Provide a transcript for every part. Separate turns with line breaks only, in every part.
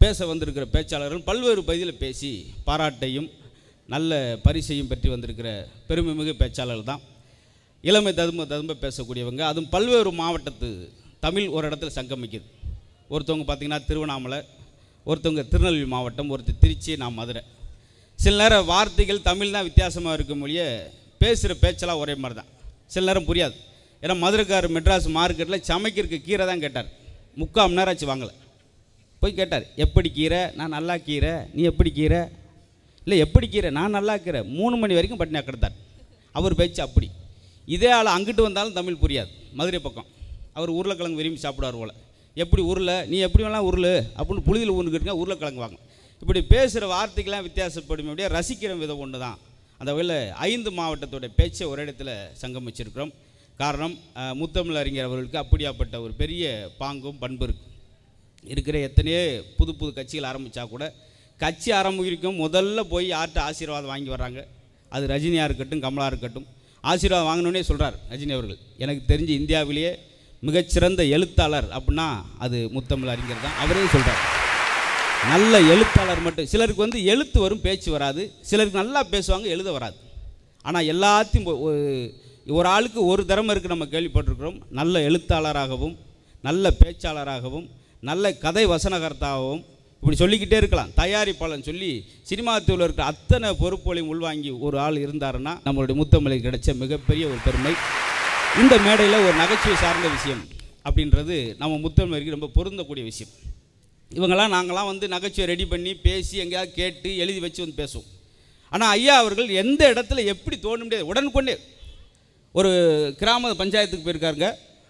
பேச வந்திருக்கிற பேச்சாளர்கள் பல்வேறு பகுதியில் பேசி பாராட்டையும் நல்ல பரிசையும் பெற்று வந்திருக்கிற பெருமைமிகு பேச்சாளர்கள் தான் இளமை ததும்ப ததும்ப பேசக்கூடியவங்க அதுவும் பல்வேறு மாவட்டத்து தமிழ் ஒரு இடத்துல சங்கமிக்குது ஒருத்தவங்க பார்த்திங்கன்னா திருவண்ணாமலை ஒருத்தவங்க திருநெல்வேலி மாவட்டம் ஒருத்தர் திருச்சி நான் மதுரை சில நேரம் வார்த்தைகள் தமிழ் தான் வித்தியாசமாக இருக்கும் மொழிய பேசுகிற பேச்செல்லாம் ஒரே மாதிரி தான் சில நேரம் புரியாது ஏன்னா மதுரைக்காரர் மெட்ராஸ் மார்க்கெட்டில் சமைக்கிறதுக்கு கீரை தான் கேட்டார் முக்கால் மணி நேரம் ஆச்சு வாங்கலை போய் கேட்டார் எப்படி கீரை நான் நல்லா கீரை நீ எப்படி கீரை இல்லை எப்படி கீரை நான் நல்லா கீரை மூணு மணி வரைக்கும் பட்டினி கிடத்தார் அவர் பேச்சு அப்படி இதே ஆள் அங்கிட்டு வந்தாலும் தமிழ் புரியாது மதுரை பக்கம் அவர் உருளைக்கிழங்கு விரும்பி சாப்பிடுவார் போல் எப்படி உருளை நீ எப்படி வேணாலும் உருளு அப்படின்னு புழுதியில் ஊனுக்கிட்டுங்க உருளைக்கிழங்கு வாங்க இப்படி பேசுகிற வார்த்தைக்கெல்லாம் வித்தியாசப்படும் அப்படியே ரசிக்கிற விதம் ஒன்று தான் அந்த வகையில் ஐந்து மாவட்டத்தோட பேச்சை ஒரு இடத்துல சங்கமிச்சிருக்கிறோம் காரணம் அஹ், முத்தமிழ் அறிஞர் அவர்களுக்கு அப்படியாப்பட்ட ஒரு பெரிய பாங்கும் பண்பு இருக்கு இருக்கிற எத்தனையோ புது புது கட்சிகள் ஆரம்பித்தா கூட கட்சி ஆரம்பிக்கும் முதல்ல போய் யார்கிட்ட ஆசீர்வாதம் வாங்கி வர்றாங்க அது ரஜினியாக இருக்கட்டும் கமலா இருக்கட்டும் ஆசீர்வாதம் வாங்கினோடனே சொல்கிறார் ரஜினி அவர்கள் எனக்கு தெரிஞ்சு இந்தியாவிலேயே மிகச்சிறந்த எழுத்தாளர் அப்படின்னா அது முத்தமிழ் அறிஞர் தான் அவரே சொல்கிறார் நல்ல எழுத்தாளர் மட்டும் சிலருக்கு வந்து எழுத்து வரும் பேச்சு வராது சிலருக்கு நல்லா பேசுவாங்க எழுத வராது ஆனால் எல்லாத்தையும் ஒ- ஒ- ஒரு ஆளுக்கு ஒரு திறமை இருக்குது நம்ம கேள்விப்பட்டிருக்கிறோம் நல்ல எழுத்தாளராகவும் நல்ல பேச்சாளராகவும் நல்ல கதை வசனகர்த்தாகவும் இப்படி சொல்லிக்கிட்டே இருக்கலாம் தயாரிப்பாளன் சொல்லி சினிமா துறையில் இருக்கிற அத்தனை பொறுப்புகளையும் உள்வாங்கி ஒரு ஆள் இருந்தாருன்னா நம்மளுடைய முத்தமிழை கிடைச்ச மிகப்பெரிய ஒரு பெருமை இந்த மேடையில் ஒரு நகைச்சுவை சார்ந்த விஷயம் அப்படின்றது நம்ம முத்தமிழருக்கு ரொம்ப பொருந்தக்கூடிய விஷயம் இவங்கெல்லாம் நாங்களாம் வந்து நகைச்சுவை ரெடி பண்ணி பேசி எங்கேயாவது கேட்டு எழுதி வச்சு வந்து பேசுவோம் ஆனால் ஐயா அவர்கள் எந்த இடத்துல எப்படி தோணும் முடியாது உடனுக்குடனே ஒரு கிராம பஞ்சாயத்துக்கு போயிருக்காருங்க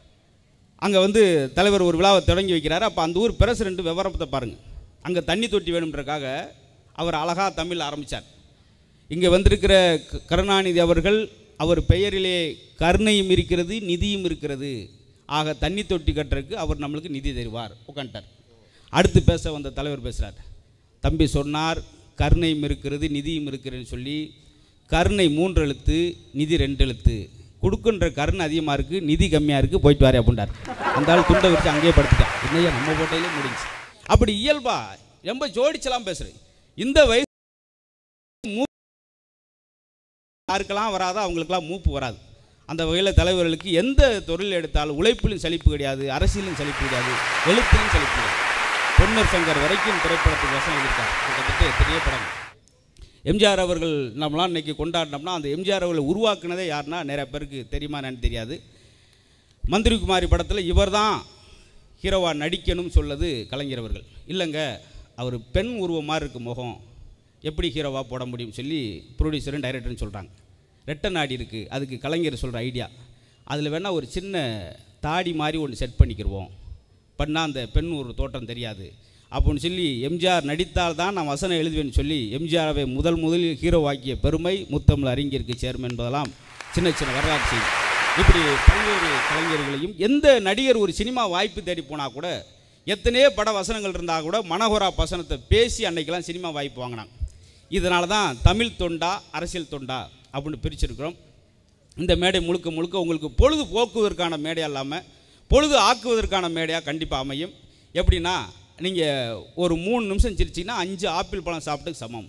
அங்கே வந்து தலைவர் ஒரு விழாவை தொடங்கி வைக்கிறாரு அப்போ அந்த ஊர் பிரசிடென்ட் விவரத்தை பாருங்கள் அங்கே தண்ணி தொட்டி வேணுன்றக்காக அவர் அழகாக தமிழ் ஆரம்பித்தார் இங்கே வந்திருக்கிற க- கருணாநிதி அவர்கள் அவர் பெயரிலே கருணையும் இருக்கிறது நிதியும் இருக்கிறது ஆக தண்ணி தொட்டி கட்டுறதுக்கு அவர் நம்மளுக்கு நிதி தருவார் உட்காந்துட்டார் அடுத்து பேச வந்த தலைவர் பேசுகிறார் தம்பி சொன்னார் கருணையும் இருக்கிறது நிதியும் இருக்கிறதுன்னு சொல்லி கருணை மூன்று எழுத்து நிதி ரெண்டு எழுத்து கொடுக்குன்ற கருணை அதிகமாக இருக்குது நிதி கம்மியாக இருக்குது போயிட்டு வாரே அப்படின்றார் அந்த ஆள் துண்டை வச்சு அங்கேயே படுத்துட்டான் என்னையா நம்ம போட்டையிலே முடிஞ்சு அப்படி இயல்பா ரொம்ப ஜோடிச்சலாம் பேசுகிறேன் இந்த வயசு யாருக்கெல்லாம் வராதோ அவங்களுக்கெல்லாம் மூப்பு வராது அந்த வகையில் தலைவர்களுக்கு எந்த தொழில் எடுத்தாலும் உழைப்பிலும் சலிப்பு கிடையாது அரசியலும் சலிப்பு கிடையாது எழுத்திலும் சலிப்பு கிடையாது பொன்னர் சங்கர் வரைக்கும் திரைப்படத்துக்கு வசனம் எழுதியிருக்கார் கிட்டத்தட்ட எத்தனையோ படம் எம்ஜிஆர் அவர்கள் நம்மளாம் இன்னைக்கு கொண்டாடினோம்னா அந்த எம்ஜிஆர் அவர்களை உருவாக்குனதே யாருன்னா நிறைய பேருக்கு தெரியுமா என்னன்னு தெரியாது மந்திரி குமாரி படத்தில் இவர் தான் ஹீரோவாக நடிக்கணும்னு சொல்லது கலைஞர் அவர்கள் இல்லைங்க அவர் பெண் உருவம் மாதிரி இருக்கு முகம் எப்படி ஹீரோவாக போட முடியும்னு சொல்லி ப்ரொடியூசரும் டைரக்டர்னு சொல்கிறாங்க ரெட்டை நாடி இருக்குது அதுக்கு கலைஞர் சொல்கிற ஐடியா அதில் வேணால் ஒரு சின்ன தாடி மாதிரி ஒன்று செட் பண்ணிக்கிடுவோம் பண்ணால் அந்த பெண் ஒரு தோற்றம் தெரியாது அப்படின்னு சொல்லி எம்ஜிஆர் நடித்தால் தான் நான் வசனம் எழுதுவேன்னு சொல்லி எம்ஜிஆரை முதல் முதலில் ஹீரோவாக்கிய பெருமை முத்தமிழ் அறிஞருக்கு சேரும் என்பதெல்லாம் சின்ன சின்ன வரலாற்று செய்தி இப்படி பல்வேறு கலைஞர்களையும் எந்த நடிகர் ஒரு சினிமா வாய்ப்பு தேடி போனால் கூட எத்தனையோ பட வசனங்கள் இருந்தால் கூட மனோகரா வசனத்தை பேசி அன்னைக்கெல்லாம் சினிமா வாய்ப்பு வாங்கினாங்க இதனால தான் தமிழ் தொண்டா அரசியல் தொண்டா அப்படின்னு பிரிச்சிருக்கிறோம் இந்த மேடை முழுக்க முழுக்க உங்களுக்கு பொழுது போக்குவதற்கான மேடையாக இல்லாமல் பொழுது ஆக்குவதற்கான மேடையாக கண்டிப்பாக அமையும் எப்படின்னா நீங்கள் ஒரு மூணு நிமிஷம் சிரிச்சிங்கன்னா அஞ்சு ஆப்பிள் பழம் சாப்பிட்டு சமம்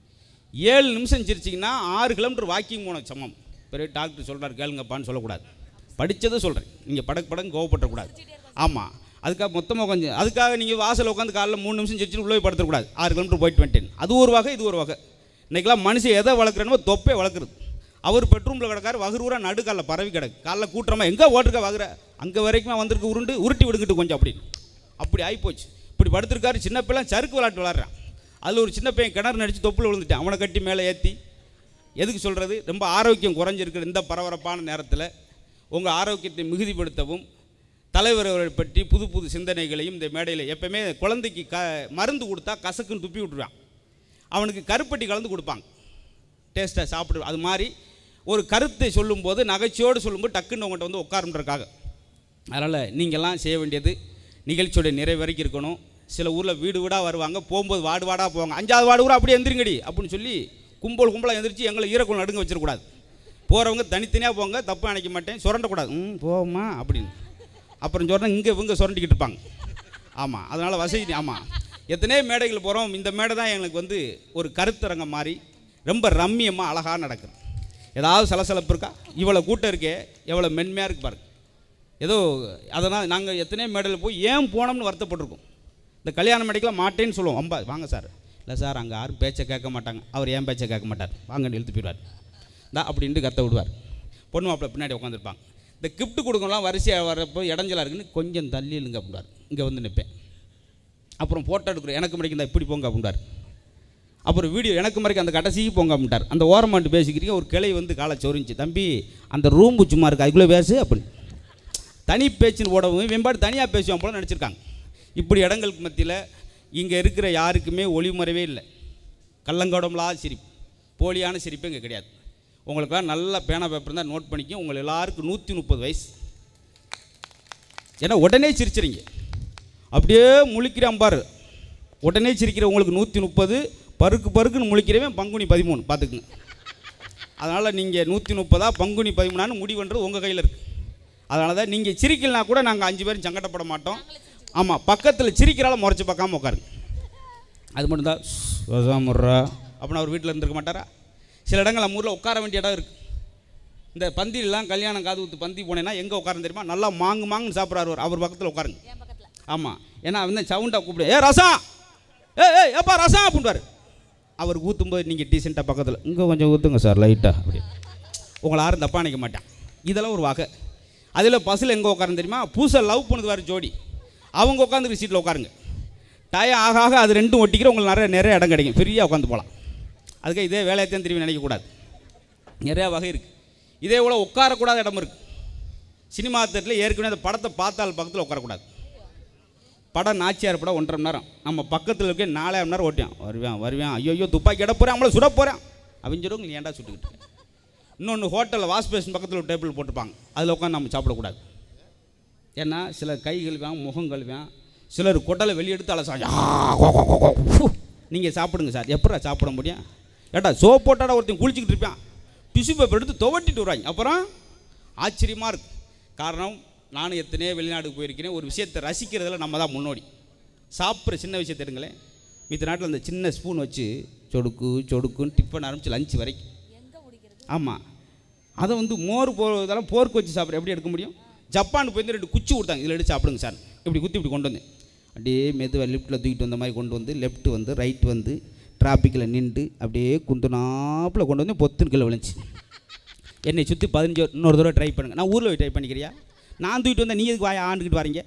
ஏழு நிமிஷம் சிரிச்சிங்கன்னா ஆறு கிலோமீட்டர் வாக்கிங் போன சமம் பெரிய டாக்டர் சொல்கிறார் கேளுங்கப்பான்னு சொல்லக்கூடாது படித்ததை சொல்கிறேன் நீங்கள் படக்கு படக்கு கோவப்படக்கூடாது ஆமாம் அதுக்காக மொத்தமாக கொஞ்சம் அதுக்காக நீங்கள் வாசல் உட்காந்து காலைல மூணு நிமிஷம் சிரிச்சுட்டு உள்ளே படுத்தக்கூடாது ஆறு கிலோமீட்டர் போயிட்டு வந்துட்டேன் அது ஒரு வகை இது ஒரு வகை இன்றைக்கெல்லாம் மனுஷன் எதை வளர்க்குறனோ தொப்பை வளர்க்குறது அவர் பெட்ரூமில் கிடக்காரு வகுரூரா நடுக்காலில் பரவி கிடக்கு காலைல கூட்டுறமா எங்கே ஓட்டுருக்க வகுற அங்கே வரைக்கும் வந்திருக்கு உருண்டு உருட்டி விடுங்கிட்டு கொஞ்சம் அப்படின்னு அப்படி ஆகிப்போச்சு இப்படி படுத்திருக்காரு சின்ன பையன் சறுக்கு விளையாட்டு விளாட்றான் அதில் ஒரு சின்ன பையன் கிணறு நடிச்சு தொப்புல விழுந்துட்டான் அவனை கட்டி மேலே ஏற்றி எதுக்கு சொல்கிறது ரொம்ப ஆரோக்கியம் குறைஞ்சிருக்கிற இந்த பரபரப்பான நேரத்தில் உங்கள் ஆரோக்கியத்தை மிகுதிப்படுத்தவும் தலைவர் அவரை பற்றி புது புது சிந்தனைகளையும் இந்த மேடையில் எப்பவுமே குழந்தைக்கு க மருந்து கொடுத்தா கசக்குன்னு துப்பி விட்டுருவான் அவனுக்கு கருப்பட்டி கலந்து கொடுப்பாங்க டேஸ்ட்டாக சாப்பிடு அது மாதிரி ஒரு கருத்தை சொல்லும்போது நகைச்சுவோடு சொல்லும்போது டக்குன்னு உங்கள்கிட்ட வந்து உட்காருன்றக்காக அதனால் நீங்கள்லாம் செய்ய வேண்டியது நிகழ்ச்சியோட நிறைவு வரைக்கும் இருக்கணும் சில ஊரில் வீடு வீடாக வருவாங்க போகும்போது வார்டு வார்டாக போவாங்க அஞ்சாவது வார்டு கூட அப்படியே எந்திரிங்கடி அப்படின்னு சொல்லி கும்பல் கும்பலாக எந்திரிச்சு எங்களை ஈரக்குள் நடுங்க வச்சிடக்கூடாது போகிறவங்க தனித்தனியாக போங்க தப்பு நினைக்க மாட்டேன் சுரண்டக்கூடாது ம் போவோமா அப்படின்னு அப்புறம் சொன்னால் இங்கே இவங்க சுரண்டிக்கிட்டு இருப்பாங்க ஆமாம் அதனால் வசதி ஆமாம் எத்தனையோ மேடைகள் போகிறோம் இந்த மேடை தான் எங்களுக்கு வந்து ஒரு கருத்தரங்கம் மாதிரி ரொம்ப ரம்மியமாக அழகாக நடக்குது ஏதாவது சலசலப்பு இருக்கா இவ்வளோ கூட்டம் இருக்கே எவ்வளோ மென்மையாக இருக்கு பாருங்க ஏதோ அதனால் நாங்கள் எத்தனையோ மேடையில் போய் ஏன் போனோம்னு வருத்தப்பட்டிருக்கோம் இந்த கல்யாண மேடைக்கெலாம் மாட்டேன்னு சொல்லுவோம் அம்பா வாங்க சார் இல்லை சார் அங்கே யாரும் பேச்சை கேட்க மாட்டாங்க அவர் ஏன் பேச்சை கேட்க மாட்டார் வாங்கன்னு இழுத்து போயிடுவார் தா அப்படின்ட்டு கத்த விடுவார் பொண்ணு மாப்பிள்ளை பின்னாடி உட்காந்துருப்பாங்க இந்த கிஃப்ட் கொடுக்கலாம் வரிசையாக வரப்போ இடைஞ்சலா இருக்குன்னு கொஞ்சம் தள்ளி இல்லைங்க அப்படின்றார் இங்கே வந்து நிற்பேன் அப்புறம் ஃபோட்டோ எடுக்கிறோம் எனக்கு மறைக்கும் இப்படி போங்க அப்படின்றார் அப்புறம் வீடியோ எனக்கு மறைக்க அந்த கடைசிக்கு போங்க அப்படின்ட்டார் அந்த ஓரமாட்டு பேசிக்கிறீங்க ஒரு கிளை வந்து காலை சொரிஞ்சு தம்பி அந்த ரூம் சும்மா இருக்கு அதுக்குள்ளே பேசு அப்படின்னு தனி பேச்சுன்னு போடவும் வெம்பாடு தனியாக பேசுவான் போல நினச்சிருக்காங்க இப்படி இடங்களுக்கு மத்தியில் இங்கே இருக்கிற யாருக்குமே ஒளிமறைவே இல்லை கள்ளங்கடம்லாம் சிரிப்பு போலியான சிரிப்பு இங்கே கிடையாது உங்களுக்கெல்லாம் நல்ல பேனா பேப்பர் தான் நோட் பண்ணிக்க உங்கள் எல்லாருக்கும் நூற்றி முப்பது வயசு ஏன்னா உடனே சிரிச்சிருங்க அப்படியே முழிக்கிறான் பாரு உடனே சிரிக்கிற உங்களுக்கு நூற்றி முப்பது பருக்கு பருக்குன்னு முழிக்கிறவன் பங்குனி பதிமூணு பார்த்துக்குங்க அதனால் நீங்கள் நூற்றி முப்பதா பங்குனி பதிமூணான்னு முடிவுன்றது உங்கள் கையில் இருக்குது அதனால தான் நீங்கள் சிரிக்கலனா கூட நாங்கள் அஞ்சு பேரும் சங்கடப்பட மாட்டோம் ஆமாம் பக்கத்தில் சிரிக்கிறால முறைச்சி பார்க்காம உட்காருங்க அது மட்டும்தான் வசாமுர்ரா அப்படின்னு அவர் வீட்டில் இருந்திருக்க மாட்டாரா சில இடங்கள் நம்ம ஊரில் உட்கார வேண்டிய இடம் இருக்குது இந்த பந்திலாம் கல்யாணம் காது ஊத்து பந்தி போனேன்னா எங்கே உட்காரன்னு தெரியுமா நல்லா மாங்கு மாங்குன்னு சாப்பிட்றாரு அவர் அவர் பக்கத்தில் உட்காருங்க ஆமாம் ஏன்னா வந்து சவுண்டாக கூப்பிடு ஏ ரசம் ஏ ஏ ஏப்பா ரசம் அப்படின்றாரு அவர் ஊற்றும்போது நீங்கள் டீசெண்டாக பக்கத்தில் இங்கே கொஞ்சம் ஊற்றுங்க சார் லைட்டாக அப்படி உங்களை யாரும் தப்பாக நினைக்க மாட்டான் இதெல்லாம் ஒரு வகை அதில் பஸ்ஸில் எங்கே உட்காருன்னு தெரியுமா பூசை லவ் பண்ணுது வேறு ஜோடி அவங்க உட்காந்துருக்கு சீட்டில் உட்காருங்க டயம் ஆக ஆக அது ரெண்டும் ஒட்டிக்கிற உங்களுக்கு நிறைய நிறைய இடம் கிடைக்கும் ஃப்ரீயாக உட்காந்து போகலாம் அதுக்கு இதே வேலையத்தையும் திரும்பி நினைக்கக்கூடாது நிறையா வகை இருக்குது இதே போல் உட்காரக்கூடாத இடம் இருக்குது சினிமா தேட்டரில் ஏற்கனவே அந்த படத்தை பார்த்தால் பக்கத்தில் உட்காரக்கூடாது படம் நாச்சியார் படம் ஒன்றரை மணி நேரம் நம்ம பக்கத்தில் இருக்க நாலே மணி நேரம் ஓட்டியான் வருவேன் வருவேன் ஐயோ ஐயோ துப்பாக்கி இட போகிறேன் அவங்கள சுட போகிறேன் அவங்க சொல்லுவாங்க நீ ஏன்டா சுட்டுக்கிட்டு இருக்க? இன்னொன்று ஹோட்டலில் வாஷ் பேஷன் பக்கத்தில் ஒரு டேபிள் போட்டிருப்பாங்க அதில் உட்காந்து நம்ம சாப்பிடக்கூடாது ஏன்னா சிலர் கை கழுவான் முகம் கழுவான் சிலர் கொட்டலை வெளியெடுத்து அலசாங்க நீங்கள் சாப்பிடுங்க சார் எப்படா சாப்பிட முடியும் ஏட்டா சோப் போட்டாடா ஒருத்தன் குளிச்சுக்கிட்டு இருப்பான் டிஷ்யூ பேப்பர் எடுத்து துவட்டிட்டு வருவாங்க அப்புறம் ஆச்சரியமாக இருக்கு காரணம் நானும் எத்தனையோ வெளிநாட்டுக்கு போயிருக்கிறேன் ஒரு விஷயத்தை ரசிக்கிறதுல நம்ம தான் முன்னோடி சாப்பிட்ற சின்ன விஷயத்தை எடுங்களேன் மித்த நாட்டில் அந்த சின்ன ஸ்பூன் வச்சு சொடுக்கு சொடுக்குன்னு டிஃபன் ஆரம்பிச்சு லஞ்ச் வரைக்கும் ஆமாம் அதை வந்து மோர் போ இதெல்லாம் போர்க்கு வச்சு சாப்பிட்ற எப்படி எடுக்க முடியும் ஜப்பான் போய் ரெண்டு குச்சி கொடுத்தாங்க இதில் எடுத்து சாப்பிடுங்க சார் இப்படி குத்தி இப்படி கொண்டு வந்தேன் அப்படியே மெதுவாக லெஃப்ட்டில் தூக்கிட்டு வந்த மாதிரி கொண்டு வந்து லெஃப்ட் வந்து ரைட் வந்து டிராஃபிக்கில் நின்று அப்படியே குந்துனாப்பில் கொண்டு வந்து பொத்துன்னு கீழே விழுந்துச்சு என்னை சுற்றி பதினஞ்சு இன்னொரு தடவை ட்ரை பண்ணுங்க நான் ஊரில் போய் ட்ரை பண்ணிக்கிறியா நான் தூக்கிட்டு வந்தேன் நீ எதுக்கு வாய ஆண்டுக்கிட்டு வரீங்க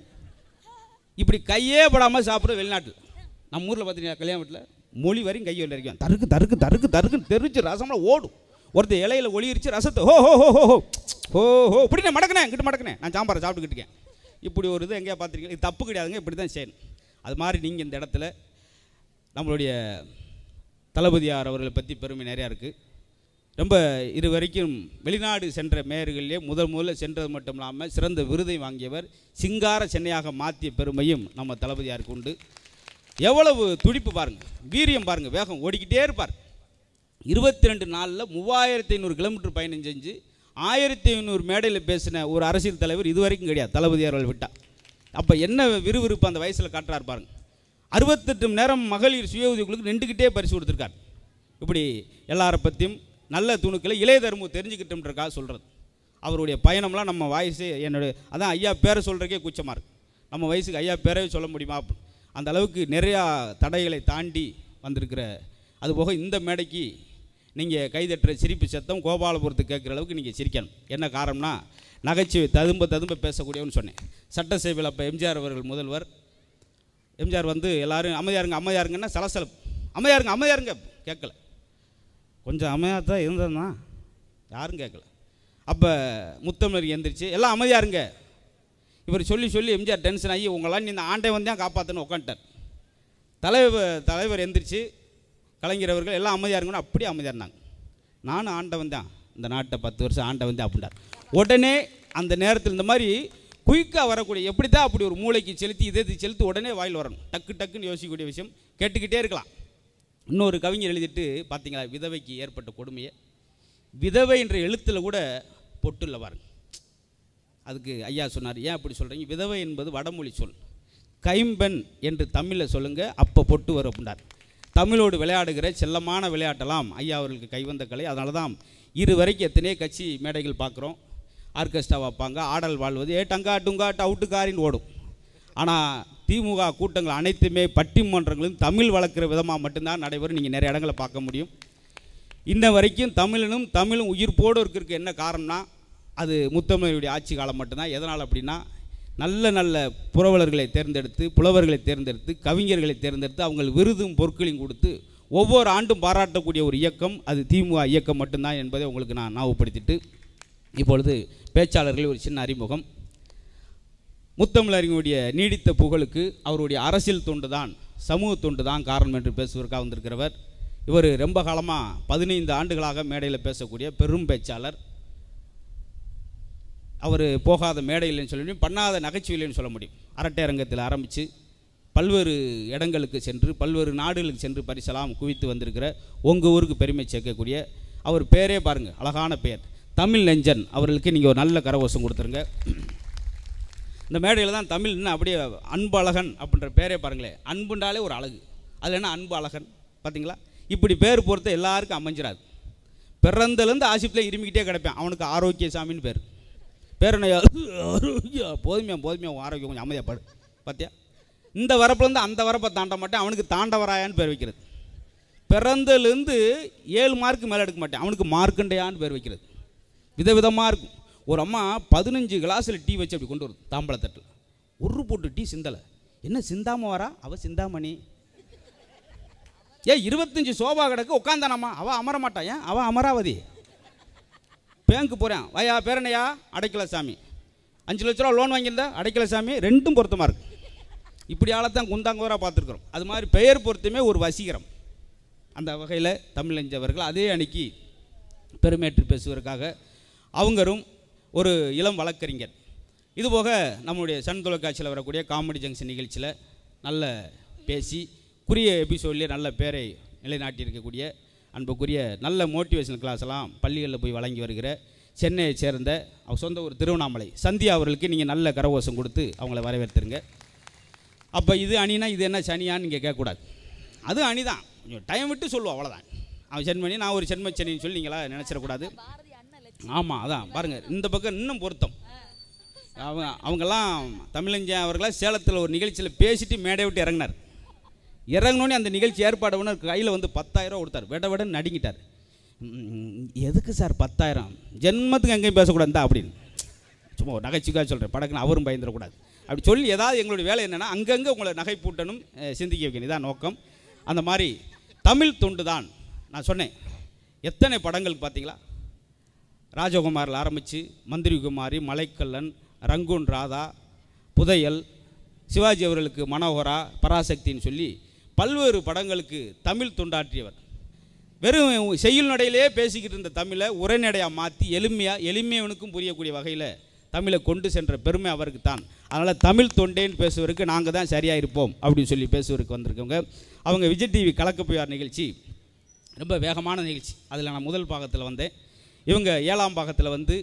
இப்படி கையே படாமல் சாப்பிட வெளிநாட்டில் நம்ம ஊரில் பார்த்தீங்கன்னா கல்யாண வீட்டில் மொழி வரையும் கையை வரைக்கும் தருக்கு தருக்கு தருக்கு தருக்குன்னு தெரிச்சு ரசம்லாம் ஓடும் ஒருத்தர் இலையில ஒளிரிச்சு ரசத்தை ஹோ ஹோ ஹோ ஹோ ஹோ ஹோ ஹோ இப்படி நான் மடக்கினேன் இங்கிட்டு மடக்கினேன் நான் சாம்பாரை சாப்பிட்டுக்கிட்டு இருக்கேன் இப்படி ஒரு இது எங்கேயா பார்த்துருக்கீங்க இது தப்பு கிடையாதுங்க இப்படி தான் செய்யணும் அது மாதிரி நீங்கள் இந்த இடத்துல நம்மளுடைய தளபதியார் அவர்களை பற்றி பெருமை நிறையா இருக்குது ரொம்ப இது வரைக்கும் வெளிநாடு சென்ற மேயர்களிலே முதல் முதல்ல சென்றது மட்டும் இல்லாமல் சிறந்த விருதை வாங்கியவர் சிங்கார சென்னையாக மாற்றிய பெருமையும் நம்ம தளபதியாருக்கு உண்டு எவ்வளவு துடிப்பு பாருங்கள் வீரியம் பாருங்கள் வேகம் ஓடிக்கிட்டே இருப்பார் இருபத்தி ரெண்டு நாளில் மூவாயிரத்தி ஐநூறு கிலோமீட்டர் பயணம் செஞ்சு ஆயிரத்தி ஐநூறு மேடையில் பேசின ஒரு அரசியல் தலைவர் இது வரைக்கும் கிடையாது தளபதியார் அவர்கள் விட்டா அப்போ என்ன விறுவிறுப்பு அந்த வயசில் காட்டுறார் பாருங்க அறுபத்தெட்டு மணி நேரம் மகளிர் சுய உதவிகளுக்கு நின்றுக்கிட்டே பரிசு கொடுத்துருக்கார் இப்படி எல்லாரை பற்றியும் நல்ல துணுக்களை இளைய தர்மம் தெரிஞ்சுக்கிட்டோம்ன்றக்காக சொல்கிறது அவருடைய பயணம்லாம் நம்ம வயசு என்னுடைய அதான் ஐயா பேரை சொல்கிறக்கே கூச்சமாக இருக்கு நம்ம வயசுக்கு ஐயா பேரவே சொல்ல முடியுமா அப்ப- அந்த அளவுக்கு நிறையா தடைகளை தாண்டி வந்திருக்கிற அதுபோக இந்த மேடைக்கு நீங்கள் கைதட்டுற சிரிப்பு சத்தம் கோபாலபுரத்துக்கு கேட்குற அளவுக்கு நீங்கள் சிரிக்கணும் என்ன காரணம்னா நகைச்சுவை ததும்ப ததும்ப பேசக்கூடியவன்னு சொன்னேன் சட்டசபையில் அப்போ எம்ஜிஆர் அவர்கள் முதல்வர் எம்ஜிஆர் வந்து எல்லாரும் அமைதியாருங்க அமைதியாருங்கன்னா சலசலப்பு அமைதியாருங்க அமைதியாருங்க கேட்கல கொஞ்சம் அமைதியாக தான் இருந்ததுன்னா யாரும் கேட்கல அப்போ முத்தமிழர் எந்திரிச்சு எல்லாம் அமைதியாக இருங்க இவர் சொல்லி சொல்லி எம்ஜிஆர் டென்ஷன் ஆகி உங்களாம் இந்த ஆண்டை வந்து தான் காப்பாற்றணும் உட்காந்துட்டார் தலைவர் தலைவர் எந்திரிச்சு கலைஞர் அவர்கள் எல்லாம் அமைதியாக இருங்கன்னு அப்படியே அமைதியாக இருந்தாங்க நானும் ஆண்டவன் தான் இந்த நாட்டை பத்து வருஷம் ஆண்டவன் தான் அப்படின்றார் உடனே அந்த நேரத்தில் இந்த மாதிரி குயிக்காக வரக்கூடிய எப்படி தான் அப்படி ஒரு மூளைக்கு செலுத்தி இதயத்தை செலுத்தி உடனே வாயில் வரணும் டக்கு டக்குன்னு யோசிக்கக்கூடிய விஷயம் கேட்டுக்கிட்டே இருக்கலாம் இன்னொரு கவிஞர் எழுதிட்டு பார்த்தீங்களா விதவைக்கு ஏற்பட்ட கொடுமையை விதவை என்ற எழுத்தில் கூட பொட்டுள்ள பாருங்க அதுக்கு ஐயா சொன்னார் ஏன் அப்படி சொல்கிறீங்க விதவை என்பது வடமொழி சொல் கைம்பெண் என்று தமிழில் சொல்லுங்கள் அப்போ பொட்டு வரும் அப்படின்னார் தமிழோடு விளையாடுகிற செல்லமான விளையாட்டெல்லாம் ஐயா அவர்களுக்கு கைவந்த கலை அதனால தான் இரு வரைக்கும் எத்தனையோ கட்சி மேடைகள் பார்க்குறோம் ஆர்கெஸ்ட்ரா வைப்பாங்க ஆடல் வாழ்வது ஏ டங்கா டுங்கா டவுட்டுக்காரின்னு ஓடும் ஆனால் திமுக கூட்டங்கள் அனைத்துமே பட்டிமன்றங்களும் தமிழ் வளர்க்குற விதமாக மட்டும்தான் நடைபெறும் நீங்கள் நிறைய இடங்களை பார்க்க முடியும் இன்ன வரைக்கும் தமிழனும் தமிழும் உயிர்ப்போடு இருக்கிறதுக்கு என்ன காரணம்னா அது முத்தமிழுடைய ஆட்சி காலம் மட்டும்தான் எதனால் அப்படின்னா நல்ல நல்ல புரவலர்களை தேர்ந்தெடுத்து புலவர்களை தேர்ந்தெடுத்து கவிஞர்களை தேர்ந்தெடுத்து அவங்க விருதும் பொருட்களையும் கொடுத்து ஒவ்வொரு ஆண்டும் பாராட்டக்கூடிய ஒரு இயக்கம் அது திமுக இயக்கம் மட்டும்தான் என்பதை உங்களுக்கு நான் ஞாபகப்படுத்திட்டு இப்பொழுது பேச்சாளர்கள் ஒரு சின்ன அறிமுகம் முத்தமிழறிஞருடைய நீடித்த புகழுக்கு அவருடைய அரசியல் தொண்டு தான் சமூக தொண்டு தான் காரணம் என்று பேசுவதற்காக வந்திருக்கிறவர் இவர் ரொம்ப காலமாக பதினைந்து ஆண்டுகளாக மேடையில் பேசக்கூடிய பெரும் பேச்சாளர் அவர் போகாத மேடையில்னு சொல்ல முடியும் பண்ணாத நகைச்சுவையில்னு சொல்ல முடியும் அரட்டை அரங்கத்தில் ஆரம்பித்து பல்வேறு இடங்களுக்கு சென்று பல்வேறு நாடுகளுக்கு சென்று பரிசெல்லாம் குவித்து வந்திருக்கிற உங்கள் ஊருக்கு பெருமை சேர்க்கக்கூடிய அவர் பேரே பாருங்கள் அழகான பெயர் தமிழ் நெஞ்சன் அவர்களுக்கு நீங்கள் ஒரு நல்ல கரகோஷம் கொடுத்துருங்க இந்த மேடையில் தான் தமிழ் இன்னும் அப்படியே அன்பு அழகன் அப்படின்ற பேரே பாருங்களேன் அன்புண்டாலே ஒரு அழகு அதில் என்ன அன்பு அழகன் பார்த்தீங்களா இப்படி பேர் பொறுத்த எல்லாருக்கும் அமைஞ்சிராது பிறந்தலேருந்து ஆசிப்பில் இருமிக்கிட்டே கிடப்பேன் அவனுக்கு ஆரோக்கிய சாமின்னு பேர் பேர் என்ன ஆரோக்கியா போதுமையா போதுமையா உன் ஆரோக்கியம் கொஞ்சம் அமைதியாக பாடு பார்த்தியா இந்த வரப்புலேருந்து அந்த வரப்பை தாண்ட மாட்டேன் அவனுக்கு தாண்டவராயான்னு பேர் வைக்கிறது பிறந்தலேருந்து ஏழு மார்க்கு மேலே எடுக்க மாட்டேன் அவனுக்கு மார்க்கண்டையான்னு பேர் வைக்கிறது விதவிதமாக இருக்கும் ஒரு அம்மா பதினஞ்சு கிளாஸில் டீ வச்சு அப்படி கொண்டு வருது தாம்பளத்தட்டில் ஒரு போட்டு டீ சிந்தலை என்ன சிந்தாம வரா அவ சிந்தாமணி ஏ இருபத்தஞ்சு சோபா கிடக்கு உட்காந்தானம்மா அவள் அமர மாட்டான் ஏன் அவள் அமராவதி பேங்க்கு போகிறேன் வயா பேரனையா அடைக்கல சாமி அஞ்சு லட்ச ரூபா லோன் வாங்கியிருந்தா அடைக்கல சாமி ரெண்டும் பொருத்தமாக இருக்கு இப்படி ஆளைத்தான் குந்தாங்கோராக பார்த்துருக்குறோம் அது மாதிரி பெயர் பொருத்தமே ஒரு வசீகரம் அந்த வகையில் தமிழஞ்சவர்கள் அதே அன்னைக்கு பெருமேற்று பேசுவதற்காக அவங்களும் ஒரு இளம் வழக்கறிஞர் இதுபோக நம்முடைய சன் தொலைக்காட்சியில் வரக்கூடிய காமெடி ஜங்ஷன் நிகழ்ச்சியில் நல்ல பேசி குறிய எபிசோட்லேயே நல்ல பேரை நிலைநாட்டியிருக்கக்கூடிய அன்புக்குரிய நல்ல மோட்டிவேஷனல் கிளாஸ் எல்லாம் பள்ளிகளில் போய் வழங்கி வருகிற சென்னையை சேர்ந்த அவர் சொந்த ஒரு திருவண்ணாமலை சந்தியா அவர்களுக்கு நீங்கள் நல்ல கரகோஷம் கொடுத்து அவங்கள வரவேற்றுருங்க அப்போ இது அணினா இது என்ன சனியான்னு நீங்கள் கேட்கக்கூடாது அது அணி தான் கொஞ்சம் டைம் விட்டு சொல்லுவோம் அவ்வளோதான் அவன் சென்மணி நான் ஒரு சென்ம சனின்னு சொல்லி நீங்களா நினச்சிடக்கூடாது ஆமாம் அதான் பாருங்கள் இந்த பக்கம் இன்னும் பொருத்தம் அவங்க அவங்கெல்லாம் தமிழஞ்சன் அவர்களாம் சேலத்தில் ஒரு நிகழ்ச்சியில் பேசிட்டு மேடை விட்டு இறங்கினார் இறங்கினோடனே அந்த நிகழ்ச்சி ஏற்பாடு பண்ண கையில் வந்து பத்தாயிரம் கொடுத்தார் விட விடன்னு நடுங்கிட்டார் "ம், எதுக்கு சார் பத்தாயிரம் ஜென்மத்துக்கு எங்கேயும் பேசக்கூடாது தான் அப்படின்னு சும்மா ஒரு நகைச்சுக்காக சொல்கிறேன் படக்குன்னு அவரும் பயந்துடக்கூடாது அப்படி சொல்லி ஏதாவது எங்களுடைய வேலை என்னென்னா அங்கங்கே உங்களை நகை பூட்டணும் அஹ், சிந்திக்க வைக்கணும் இதான் நோக்கம் அந்த மாதிரி தமிழ் தொண்டு தான் நான் சொன்னேன் எத்தனை படங்கள் பார்த்தீங்களா ராஜகுமாரில் ஆரம்பித்து மந்திரி குமாரி மலைக்கல்லன் ரங்கூன் ராதா புதையல் சிவாஜி அவர்களுக்கு மனோகரா பராசக்தின்னு சொல்லி பல்வேறு படங்களுக்கு தமிழ் தொண்டாற்றியவர் வெறும் செய்யுள் நடையிலே பேசிக்கிட்டு இருந்த தமிழை உரைநடையாக மாற்றி எளிமையாக எளிமையவனுக்கும் புரியக்கூடிய வகையில் தமிழை கொண்டு சென்ற பெருமை அவருக்கு தான் அதனால் தமிழ் தொண்டேன்னு பேசுவதற்கு நாங்கள் தான் சரியாக இருப்போம் அப்படின்னு சொல்லி பேசுவதற்கு வந்திருக்கவங்க அவங்க விஜய் டிவி கலக்க புயார் நிகழ்ச்சி ரொம்ப வேகமான நிகழ்ச்சி அதில் நான் முதல் பாகத்தில் வந்தேன் இவங்க ஏழாம் பாகத்தில் வந்து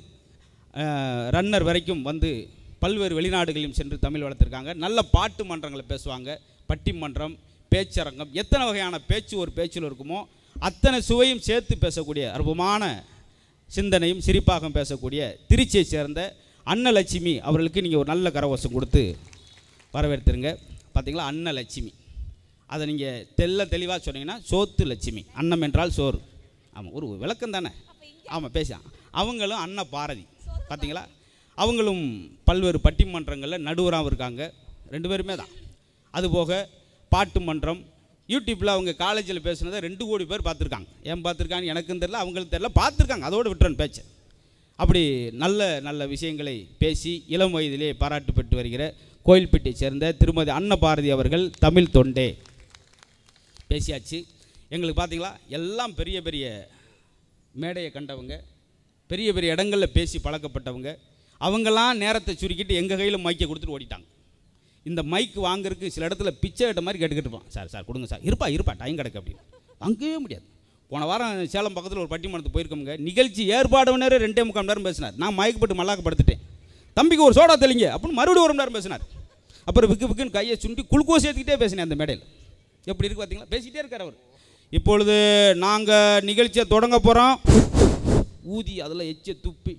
ரன்னர் வரைக்கும் வந்து பல்வேறு வெளிநாடுகளிலும் சென்று தமிழ் வளர்த்துருக்காங்க நல்ல பாட்டு மன்றங்களை பேசுவாங்க பட்டிமன்றம் பேச்சரங்கம் எத்தனை வகையான பேச்சு ஒரு பேச்சில் இருக்குமோ அத்தனை சுவையும் சேர்த்து பேசக்கூடிய அற்புதமான சிந்தனையும் சிரிப்பாகவும் பேசக்கூடிய திருச்சியை சேர்ந்த அன்னலட்சுமி அவர்களுக்கு நீங்கள் ஒரு நல்ல கரவசம் கொடுத்து வரவேற்றுருங்க பார்த்தீங்களா அன்னலட்சுமி அதை நீங்கள் தெல்ல தெளிவாக சொன்னீங்கன்னா சோத்து லட்சுமி அன்னம் என்றால் சோறு ஆமாம் ஒரு விளக்கம் தானே ஆமாம் பேச அவங்களும் அன்ன பாரதி பார்த்தீங்களா அவங்களும் பல்வேறு பட்டிமன்றங்களில் நடுவராகவும் இருக்காங்க ரெண்டு பேருமே தான் அதுபோக பாட்டு மன்றம் யூடியூப்பில் அவங்க காலேஜில் பேசுனதை ரெண்டு கோடி பேர் பார்த்துருக்காங்க ஏன் பார்த்துருக்காங்க எனக்கும் தெரில அவங்களுக்கு தெரில பார்த்துருக்காங்க அதோடு விட்டுறன் பேச்சு அப்படி நல்ல நல்ல விஷயங்களை பேசி இளம் வயதிலே பாராட்டு பெற்று வருகிற கோயில்பேட்டையை சேர்ந்த திருமதி அன்னபாரதி அவர்கள் தமிழ் தொண்டே பேசியாச்சு எங்களுக்கு பார்த்தீங்களா எல்லாம் பெரிய பெரிய மேடையை கண்டவங்க பெரிய பெரிய இடங்களில் பேசி பழக்கப்பட்டவங்க அவங்கெல்லாம் நேரத்தை சுருக்கிட்டு எங்கள் கையில் மைக்கை கொடுத்துட்டு ஓடிட்டாங்க இந்த மைக் வாங்குறதுக்கு சில இடத்துல பிச்சை கட்ட மாதிரி கேட்டுக்கிட்டு இருப்பான் சார் சார் கொடுங்க சார் இருப்பா இருப்பா டைம் கிடக்கு அப்படின்னு வாங்கவே முடியாது போன வாரம் சேலம் பக்கத்தில் ஒரு பட்டிமன்றத்துக்கு போயிருக்கோங்க நிகழ்ச்சி ஏற்பாடு மணி நேரம் ரெண்டே முக்கால் மணி நேரம் பேசினார் நான் மயக்கப்பட்டு மல்லாக்கப்படுத்திட்டேன் தம்பிக்கு ஒரு சோடா தெளிங்க அப்படின்னு மறுபடியும் ஒரு மணி நேரம் பேசினார் அப்புறம் விக்கு விக்குன்னு கையை சுண்டி குளுக்கோஸ் ஏற்றிக்கிட்டே பேசினேன் அந்த மேடையில் எப்படி இருக்கு பார்த்தீங்களா பேசிக்கிட்டே இருக்கார் அவர் இப்பொழுது நாங்கள் நிகழ்ச்சியை தொடங்க போகிறோம் ஊதி அதில் எச்ச துப்பி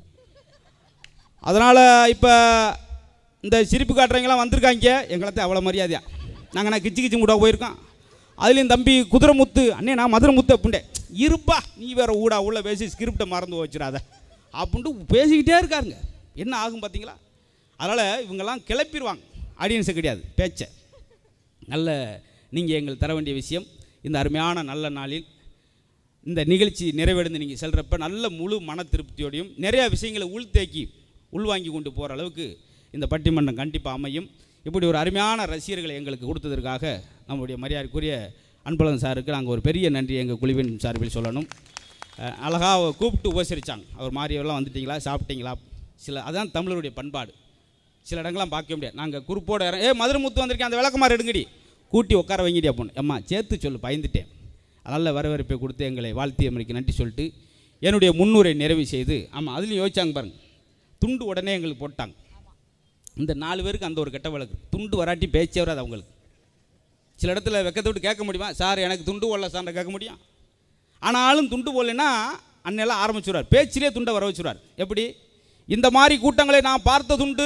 அதனால் இப்போ இந்த சிரிப்பு காட்டுறவங்களாம் வந்திருக்காங்க எங்களை அவ்வளோ மரியாதையா நாங்கள் நான் கிச்சு கிச்சு கூட போயிருக்கோம் அதுலேயும் தம்பி குதிரை முத்து அண்ணே நான் மதுரை முத்து அப்படின்ட்டேன் இருப்பா நீ வேற ஊடா உள்ள பேசி ஸ்கிரிப்டை மறந்து வச்சிடாத அப்படின்ட்டு பேசிக்கிட்டே இருக்காருங்க என்ன ஆகும் பார்த்தீங்களா அதனால் இவங்கெல்லாம் கிளப்பிடுவாங்க ஆடியன்ஸு கிடையாது பேச்சை நல்ல நீங்கள் எங்கள் தர வேண்டிய விஷயம் இந்த அருமையான நல்ல நாளில் இந்த நிகழ்ச்சி நிறைவடைந்து நீங்கள் செல்கிறப்ப நல்ல முழு மன திருப்தியோடையும் நிறையா விஷயங்களை உள்தேக்கி உள்வாங்கி கொண்டு போகிற அளவுக்கு இந்த பட்டிமன்றம் கண்டிப்பாக அமையும் இப்படி ஒரு அருமையான ரசிகர்களை எங்களுக்கு கொடுத்ததற்காக நம்முடைய மரியாதைக்குரிய அன்பழகன் சாருக்கு நாங்கள் ஒரு பெரிய நன்றி எங்கள் குழுவின் சார்பில் சொல்லணும் அஹ், அழகா கூப்பிட்டு உபசரித்தாங்க அவர் மாறியவெல்லாம் வந்துட்டீங்களா சாப்பிட்டீங்களா சில அதான் தமிழருடைய பண்பாடு சில இடங்கள்லாம் பார்க்க முடியாது நாங்கள் குறுப்போட இற- ஏ மதுரை முத்து வந்திருக்கேன் அந்த விளக்கமாறு எடுங்கடி கூட்டி உட்கார வைங்கடி அப்படின்னு அம்மா சேர்த்து சொல்லு பயந்துட்டேன் நல்ல வரவேற்பை கொடுத்து எங்களை வாழ்த்தியமைக்கு நன்றி சொல்லிட்டு என்னுடைய முன்னுரை நிறைவு செய்து ஆமாம் அதுலேயும் யோசிச்சாங்க பாருங்க துண்டு உடனே எங்களுக்கு போட்டாங்க இந்த நாலு பேருக்கு அந்த ஒரு கெட்ட வழக்கு துண்டு வராட்டி பேச்சே வராது அவங்களுக்கு சில இடத்துல வெக்கத்தை விட்டு கேட்க முடியுமா சார் எனக்கு துண்டு போடல சார் கேட்க முடியும் ஆனாலும் துண்டு போடலைன்னா அண்ணெல்லாம் ஆரம்பிச்சுடுவார் பேச்சிலே துண்டை வர வச்சுருவார் எப்படி இந்த மாதிரி கூட்டங்களை நான் பார்த்ததுண்டு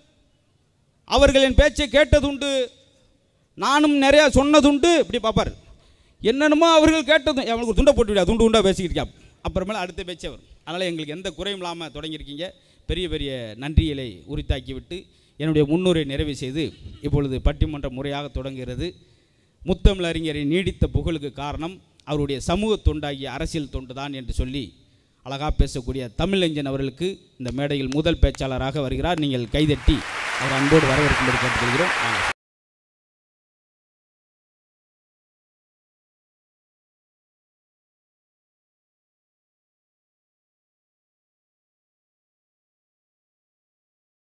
அவர்கள் என் பேச்சை கேட்டதுண்டு நானும் நிறையா சொன்னதுண்டு இப்படி பார்ப்பார் என்னென்னமோ அவர்கள் கேட்டதும் அவனுக்கு ஒரு துண்டை போட்டு விடா துண்டு உண்டா பேசிக்கிட்டு இருக்கான். அப்புறமேல அடுத்த பேச்சே வரும் அதனால் எங்களுக்கு எந்த குறையும் இல்லாமல் தொடங்கியிருக்கீங்க பெரிய பெரிய நன்றிகளை உரித்தாக்கி விட்டு என்னுடைய முன்னுரை நிறைவு செய்து இப்பொழுது பட்டிமன்றம் முறையாக தொடங்குகிறது முத்தமிழ் அறிஞரின் நீடித்த புகழுக்கு காரணம் அவருடைய சமூக தொண்டாகிய அரசியல் தொண்டு தான் என்று சொல்லி அழகாக பேசக்கூடிய தமிழஞ்சன் அவர்களுக்கு இந்த மேடையில் முதல் பேச்சாளராக வருகிறார் நீங்கள் கைதட்டி அவர் அன்போடு வரவேற்கும்படி கேட்டுக்கொள்கிறோம் வாங்க.